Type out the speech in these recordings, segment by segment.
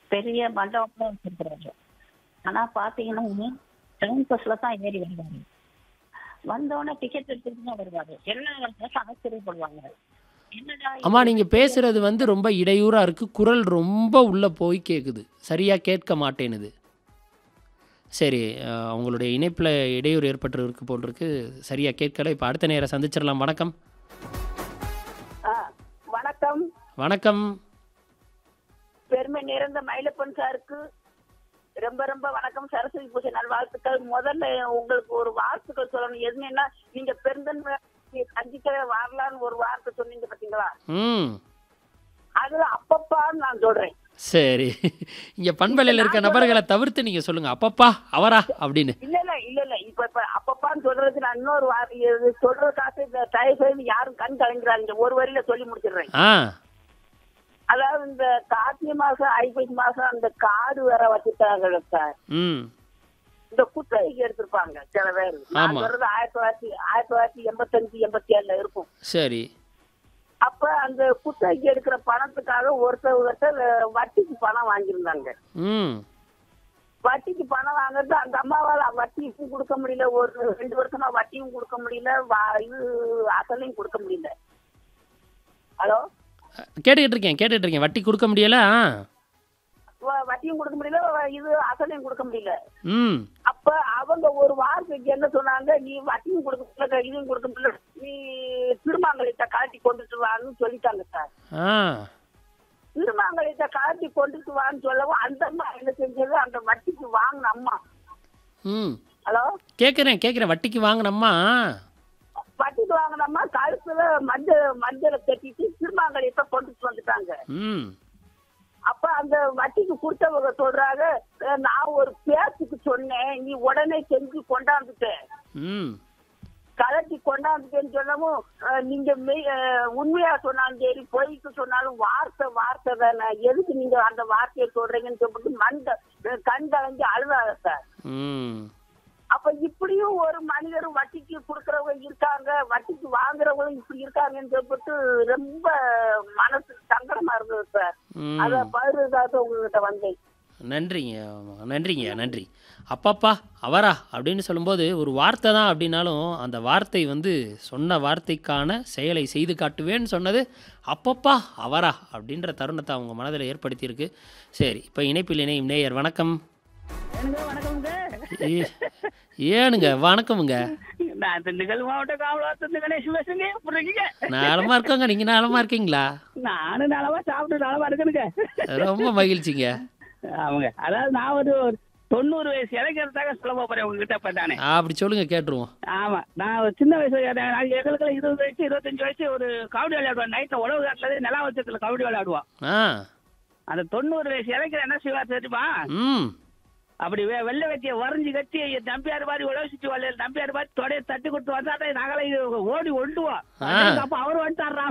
பெரிய மண்டபம்லாம் வச்சிருக்கிறாரு ஆனா பாத்தீங்கன்னா ட்ரெயின் பஸ்ல தான் ஏறி வருவாரு வந்தோடனே டிக்கெட் எடுத்துட்டு தான் வருவாரு எல்லா இடத்துலயும் ஆச்சரியப்படுவாங்க என்னடா இது? அம்மா நீங்கள் பேசுகிறது வந்து ரொம்ப இடையூறாக இருக்குது குரல் ரொம்ப உள்ளே போய் கேட்குது சரியாக கேட்க மாட்டேனுது சரி அஹ், உங்களுடைய இணைப்பில் இடையூறு ஏற்பட்டு இருக்கு போல் இருக்கு சரியாக கேட்கல இப்போ அடுத்த நேரம் சந்திச்சிடலாம் வணக்கம் ஆ, வணக்கம் வணக்கம் பெருமை நிறைந்த மயிலப்பன் சாருக்கு ரொம்ப ரொம்ப வணக்கம் சரஸ்வதி பூஜை நல்வாழ்த்துக்கள் முதல்ல உங்களுக்கு ஒரு வாழ்த்துக்கள் சொல்லணும் எதுனா நீங்க பெருந்தன்மை சந்திக்க வரலான்னு ஒரு வார்த்தை சொன்னீங்க பாத்தீங்களா ம் அது அப்பப்பான்னு நான் சொல்றேன் சரி இங்கே பண்பலையில் இருக்க நபர்களை தவிர்த்து நீங்கள் சொல்லுங்கள் அப்பப்பா அவரா அப்படின்னு இல்ல இல்ல இல்ல இல்ல இப்ப இப்ப அப்பப்பான்னு சொல்றதுக்கு நான் இன்னொரு வார்த்தை இது சொல்றதுக்காக இந்த தயவு செய்து யாரும் கண் கலங்கிறாங்க ஒரு வரியில சொல்லி முடிச்சிடுறேன் ஆ அதாவது இந்த கார்த்திகை மாசம் ஐப்பசி மாசம் அந்த காடு வேற வச்சுட்டாங்க சார் ம் இந்த குத்தகைக்கு எடுத்திருப்பாங்க சில பேர் நான் ஆமா. சொல்றது ஆயிரத்தி தொள்ளாயிரத்தி ஆயிரத்தி தொள்ளாயிரத்தி எண்பத்தஞ்சு எண்பத்தி ஏழுல இருக்கும் சரி அப்ப அந்த குத்தகைக்கு எடுக்கிற பணத்துக்காக ஒருத்தர் ஒருத்தர் வட்டிக்கு பணம் வாங்கியிருந்தாங்க ம் வட்டிக்கு பணம் வாங்குறது அந்த அம்மாவால வட்டியும் கொடுக்க முடியல ஒரு ரெண்டு வருஷமா வட்டியும் கொடுக்க முடியல வா- இது அசலையும் கொடுக்க முடியல ஹலோ கேட்டுக்கிட்டு இருக்கேன் கேட்டுக்கிட்டு இருக்கேன் வட்டி கொடுக்க முடியல ஆ வ- வட்டியும் கொடுக்க முடியல வ- இது அசலையும் கொடுக்க முடியல ம் அப்ப அவங்க ஒரு வாரத்துக்கு என்ன சொன்னாங்க நீ வட்டியும் கொடுக்க முடியல இதையும் கொடுக்க முடியல நீ திருமாங்கலத்தை காட்டி கொண்டுட்டு வான்னு சொல்லிட்டாங்க சார் ஆ திருமாங்கலத்தை காட்டி கொண்டுட்டு வான்னு சொல்லவும் அந்த அம்மா என்ன செஞ்சது அந்த வட்டிக்கு வாங்கின அம்மா ம் ஹலோ கேட்குறேன் கேட்குறேன் வட்டிக்கு வாங்கினம்மா வட்டிக்கு வாங்கின அம்மா கழுத்துல மஞ்சள் மஞ்சளை கட்டிட்டு திருமாங்கலத்தை கொண்டுட்டு வந்துட்டாங்க ம் அப்ப அந்த வட்டிக்கு கொடுத்தவங்க சொல்றாங்க "அஹ், நான் ஒரு பேச்சுக்கு சொன்னேன் நீ உடனே செஞ்சு கொண்டாந்துட்ட ம் கலட்டி கொண்டாந்துட்டேன்னு சொல்லவும் அஹ், நீங்க மெய்- அஹ், உண்மையா சொன்னாலும் சரி பொய்க்கு சொன்னாலும் வார்த்தை வார்த்தை தானே எதுக்கு நீங்க அந்த வார்த்தையை சொல்றீங்கன்னு சொல்லிட்டு மண்ட அஹ், கண் கலங்கி அழுதாங்க சார் ம் அப்ப இப்படியும் ஒரு மனிதர் வட்டிக்கு கொடுக்கறவங்க இருக்காங்க வட்டிக்கு வாங்குறவங்க இப்படி இருக்காங்கன்னு சொல்லிட்டு ரொம்ப மனசு சங்கடமா இருந்தது சார் ம் அத பகிர்றதாக உங்ககிட்ட வந்தேன் நன்றிங்க நன்றிங்க நன்றி அப்பப்பா அவரா அப்படின்னு சொல்லும்போது ஒரு வார்த்தை தான் அப்படின்னாலும் அந்த வார்த்தை வந்து சொன்ன வார்த்தைக்கான செயலை செய்து காட்டுவேன்னு சொன்னது அப்பப்பா அவரா அப்படின்ற தருணத்தை அவங்க மனதில் ஏற்படுத்தியிருக்கு சரி இப்போ இணைப்பில் இணையும் நேயர் வணக்கம் வணக்கம்ங்க ஏ- ஏனுங்க வணக்கமுங்க நான் திண்டுக்கல் மாவட்ட காவலாத்து கணேஷ் பேசுங்க எப்படி இருக்கீங்க நலமா இருக்கோங்க நீங்கள் நலமா இருக்கீங்களா நானும் நலமா சாப்பிட்டு நலமா இருக்கணுங்க ரொம்ப மகிழ்ச்சிங்க ஆமாங்க அதாவது நான் ஒரு ஒரு தொண்ணூறு வயசு இளைஞர்தாக சொல்ல போறேன் உங்ககிட்ட இப்ப தானே அப்படி சொல்லுங்க கேட்டுருவோம் ஆமா நான் ஒரு சின்ன வயசு நான் எங்களுக்கு இருபது வயசு இருபத்தஞ்சு வயசு ஒரு கபடி விளையாடுவோம் நைட்ல உழவு காட்டுல நிலா வச்சத்துல கபடி விளையாடுவோம் ஆ அந்த தொண்ணூறு வயசு இளைஞர் என்ன செய்வார் தெரியுமா ம் அப்படி வெ- வெள்ளை வெட்டிய வரைஞ்சு கட்டி நம்பியார் மாதிரி உழவிச்சிட்டு வரல நம்பியார் மாதிரி தொடைய தட்டி கொடுத்து வந்தாதான் நகலை ஓடி ஒண்டுவோம் ஆ. அப்ப அவர் வந்துட்டாராம்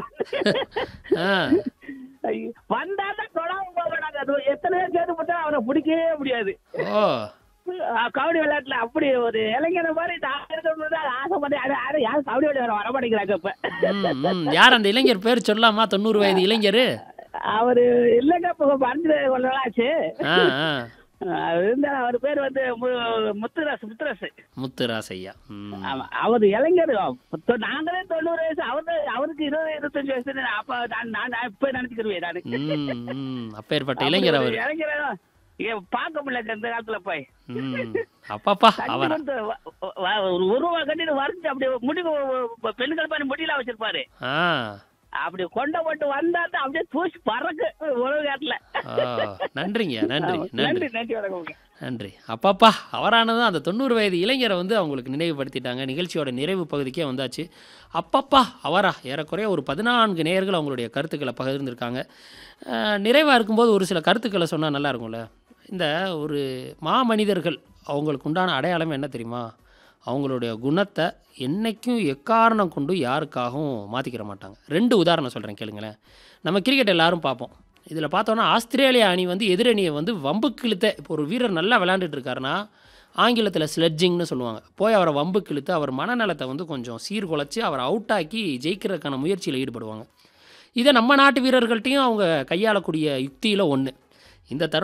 ஆ ஐயோ, வந்தாதான் தொடாம போவாங்க அது எத்தனை பேர் சேர்ந்து போட்டா அவரை பிடிக்கவே முடியாது ஓ அஹ் கபடி விளையாட்டுல அப்படி ஒரு இளைஞரை மாதிரி நான் இருக்கணும்னு தான் ஆசைப்பட்டு அது யாரும் யாரும் கபடி விளையாட வர மாட்டேங்கிறாங்க இப்ப ம், ம். யார் அந்த இளைஞர் பேர் சொல்லலாமா தொண்ணூறு வயது இளைஞர் அவரு இல்லைங்க இப்ப மறைஞ்சு கொஞ்ச நாள் ஆச்சு ஆ ஆ அவர் இருந்தாலும் அவர் பேர் வந்து மு- முத்துராசு முத்துராசு முத்துராசையா ம் ஆமா அவர் இளைஞர் தொ- நாங்களே தொண்ணூறு வயசு அவரு அவருக்கு இருபது இருபத்தஞ்சு வயசு நான் அப்ப நான் நான் நான் இப்ப நினைச்சுக்கிருவேன் நானு ம், ம். அப்பேற்பட்ட இளைஞர் அவர் இளைஞர் பார்க்க முடியல இந்த காலத்துல போய் ம் அப்பப்பா தண்ணி அவரா வந்து வ- வ- ஒரு உருவா கட்டிட்டு வரைஞ்சு அப்படி முடி பெண்கள் பண்ணி முடியல வச்சிருப்பாரு ஆ அப்படி கொண்ட போட்டு வந்தா தான் அப்படியே தூசி பறக்கு உறவு காட்டுல ஆ, நன்றிங்க நன்றி நன்றி நன்றி நன்றி வணக்கம் நன்றி அப்பப்பா அவரானதும் அந்த தொண்ணூறு வயது இளைஞரை வந்து அவங்களுக்கு நினைவுபடுத்திட்டாங்க நிகழ்ச்சியோட நிறைவு பகுதிக்கே வந்தாச்சு அப்பப்பா அவரா ஏறக்குறைய ஒரு பதினான்கு நேயர்கள் அவங்களுடைய கருத்துக்களை பகிர்ந்திருக்காங்க நிறைவாக இருக்கும்போது ஒரு சில கருத்துக்களை சொன்னால் நல்லா இருக்கும்ல இந்த ஒரு மாமனிதர்கள் அவங்களுக்கு உண்டான அடையாளம் என்ன தெரியுமா அவங்களுடைய குணத்தை என்னைக்கும் எக்காரணம் கொண்டு யாருக்காகவும் மாற்றிக்கிற மாட்டாங்க ரெண்டு உதாரணம் சொல்கிறேன் கேளுங்களேன் நம்ம கிரிக்கெட் எல்லாரும் பார்ப்போம் இதில் பார்த்தோன்னா ஆஸ்திரேலியா அணி வந்து எதிரணியை வந்து வம்புக்கு இழுத்த இப்போ ஒரு வீரர் நல்லா விளையாண்டுட்டு இருக்காருன்னா ஆங்கிலத்தில் ஸ்லெட்ஜிங்னு சொல்லுவாங்க போய் அவரை வம்புக்கு இழுத்து அவர் மனநலத்தை வந்து கொஞ்சம் சீர்குலைச்சி அவரை அவுட் ஆக்கி ஜெயிக்கிறதுக்கான முயற்சியில் ஈடுபடுவாங்க இதை நம்ம நாட்டு வீரர்கள்ட்டையும் அவங்க கையாளக்கூடிய யுக்தியில் ஒன்று இந்த தருணம்